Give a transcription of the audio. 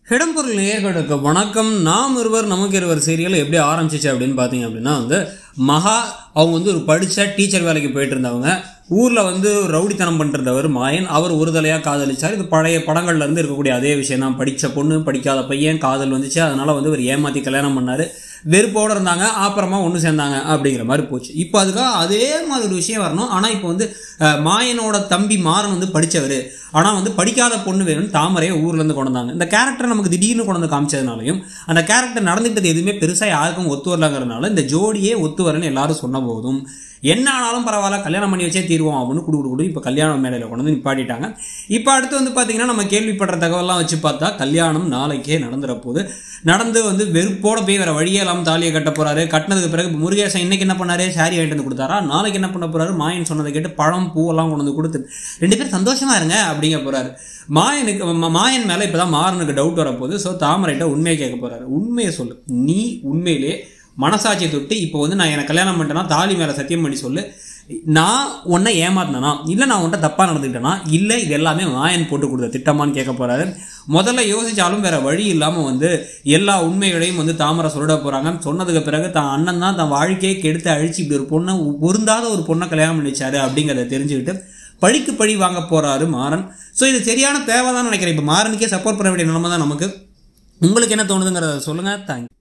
இடம்பொருள் நேர்களுக்கு வணக்கம் நாம் இருவர் நமக்கு இருவர் சீரியல் எப்படி ஆரம்பிச்சிச்சு அப்படின்னு பார்த்தீங்க அப்படின்னா வந்து மகா அவங்க வந்து ஒரு படித்த டீச்சர் வேலைக்கு போயிட்டு இருந்தவங்க ஊரில் வந்து ரவுடித்தனம் பண்ணிருந்தவர் மாயன் அவர் ஒரு தலையாக காதலிச்சார் இது பழைய படங்கள்ல இருந்து இருக்கக்கூடிய அதே விஷயம் தான் படித்த பொண்ணு படிக்காத பையன் காதல் வந்துச்சு அதனால வந்து ஒரு ஏமாற்றி கல்யாணம் பண்ணார் வெறுப்போடு இருந்தாங்க அப்புறமா ஒன்று சேர்ந்தாங்க அப்படிங்கிற மாதிரி போச்சு இப்போ அதுக்காக அதே மாதிரி ஒரு விஷயம் வரணும் ஆனால் இப்போ வந்து அஹ், மாயனோட தம்பி மாறன் வந்து படித்தவர் ஆனால் வந்து படிக்காத பொண்ணு வேணும்னு தாமரையை ஊர்லேருந்து கொண்டு வந்தாங்க இந்த கேரக்டர் நமக்கு திடீர்னு கொண்டு வந்து காமிச்சதுனாலையும் அந்த கேரக்டர் நடந்துக்கிட்டது எதுவுமே பெருசாக யாருக்கும் ஒத்து வரலங்கிறதுனால இந்த ஜோடியே ஒத்து வரலன்னு எல்லாரும் சொன்ன போதும் என்ன ஆனாலும் பரவாயில்ல கல்யாணம் பண்ணி வச்சே தீர்வோம் அப்படின்னு குடு குடு குடு இப்போ கல்யாண மேடையில் கொண்டு வந்து நிப்பாட்டிட்டாங்க இப்போ அடுத்து வந்து பார்த்தீங்கன்னா நம்ம கேள்விப்படுற தகவல்லாம் வச்சு பார்த்தா கல்யாணம் நாளைக்கே நடந்துற போது நடந்து வந்து வெறுப்போட போய் வேற வழியே இல்லாமல் தாலியை கட்ட போறாரு கட்டினதுக்கு பிறகு இப்ப முருகேசன் இன்னைக்கு என்ன பண்ணாரு சாரி வாங்கிட்டு வந்து கொடுத்தாரா நாளைக்கு என்ன பண்ண போறாரு மாயன் சொன்னதை கேட்டு பழம் பூவெல்லாம் கொண்டு வந்து கொடுத்து ரெண்டு பேரும் சந்தோஷமா இருங்க அப்படிங்க போறாரு மாயனுக்கு ம- மாயன் மேல இப்பதான் மாறனுக்கு டவுட் வரப்போகுது ஸோ தாமரைட்ட உண்மையை கேட்க போறாரு உண்மையை சொல்லு நீ உண்மையிலே மனசாட்சியை தொட்டு இப்போ வந்து நான் எனக்கு கல்யாணம் பண்ணிட்டேன்னா தாலி மேலே சத்தியம் பண்ணி சொல்லு நான் உன்னை ஏமாத்தினா இல்லை நான் உன்ட்ட தப்பாக நடந்துக்கிட்டேனா இல்லை இது எல்லாமே மாயன் போட்டு கொடுத்த திட்டமான்னு கேட்க போறாரு முதல்ல யோசிச்சாலும் வேற வழி இல்லாமல் வந்து எல்லா உண்மைகளையும் வந்து தாமரை சொல்லிட போறாங்க சொன்னதுக்கு பிறகு தான் அண்ணன் தான் தன் வாழ்க்கையை கெடுத்து அழிச்சு இப்படி ஒரு பொண்ணை பொருந்தாத ஒரு பொண்ணை கல்யாணம் பண்ணி வச்சாரு அப்படிங்கிறத தெரிஞ்சுக்கிட்டு பழிக்கு பழி வாங்க போறாரு மாறன் ஸோ இது சரியான தேவை தான் நினைக்கிறேன் இப்போ மாறனுக்கே சப்போர்ட் பண்ண வேண்டிய நிலைமை தான் நமக்கு உங்களுக்கு என்ன தோணுதுங்கிறத சொல்லுங்க தேங்க்யூ